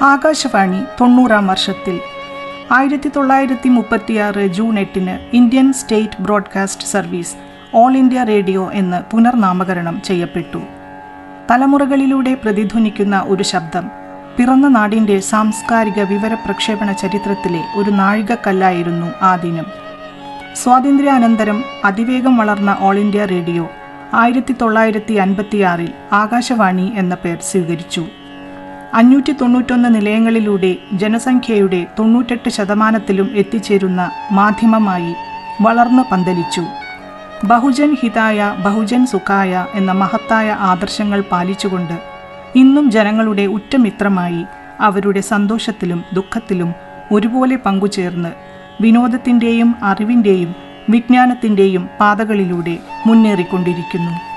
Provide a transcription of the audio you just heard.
ആകാശവാണി തൊണ്ണൂറാം വർഷത്തിൽ ആയിരത്തി തൊള്ളായിരത്തി മുപ്പത്തിയാറ് ജൂൺ എട്ടിന് Indian state broadcast service all India radio എന്ന് പുനർനാമകരണം ചെയ്യപ്പെട്ടു തലമുറകളിലൂടെ പ്രതിധ്വനിക്കുന്ന ഒരു ശബ്ദം പിറന്ന നാടിൻ്റെ സാംസ്കാരിക വിവര പ്രക്ഷേപണ ചരിത്രത്തിലെ ഒരു നാഴികക്കല്ലായിരുന്നു ആ ദിനം സ്വാതന്ത്ര്യാനന്തരം അതിവേഗം വളർന്ന ഓൾ ഇന്ത്യ റേഡിയോ ആയിരത്തി തൊള്ളായിരത്തി അൻപത്തിയാറിൽ ആകാശവാണി എന്ന പേർ സ്വീകരിച്ചു അഞ്ഞൂറ്റി തൊണ്ണൂറ്റൊന്ന് നിലയങ്ങളിലൂടെ ജനസംഖ്യയുടെ തൊണ്ണൂറ്റെട്ട് ശതമാനത്തിലും എത്തിച്ചേരുന്ന മാധ്യമമായി വളർന്നു പന്തലിച്ചു ബഹുജൻ ഹിതായ ബഹുജൻ സുഖായ എന്ന മഹത്തായ ആദർശങ്ങൾ പാലിച്ചുകൊണ്ട് ഇന്നും ജനങ്ങളുടെ ഉറ്റമിത്രമായി അവരുടെ സന്തോഷത്തിലും ദുഃഖത്തിലും ഒരുപോലെ പങ്കുചേർന്ന് വിനോദത്തിൻ്റെയും അറിവിൻ്റെയും വിജ്ഞാനത്തിൻ്റെയും പാതകളിലൂടെ മുന്നേറിക്കൊണ്ടിരിക്കുന്നു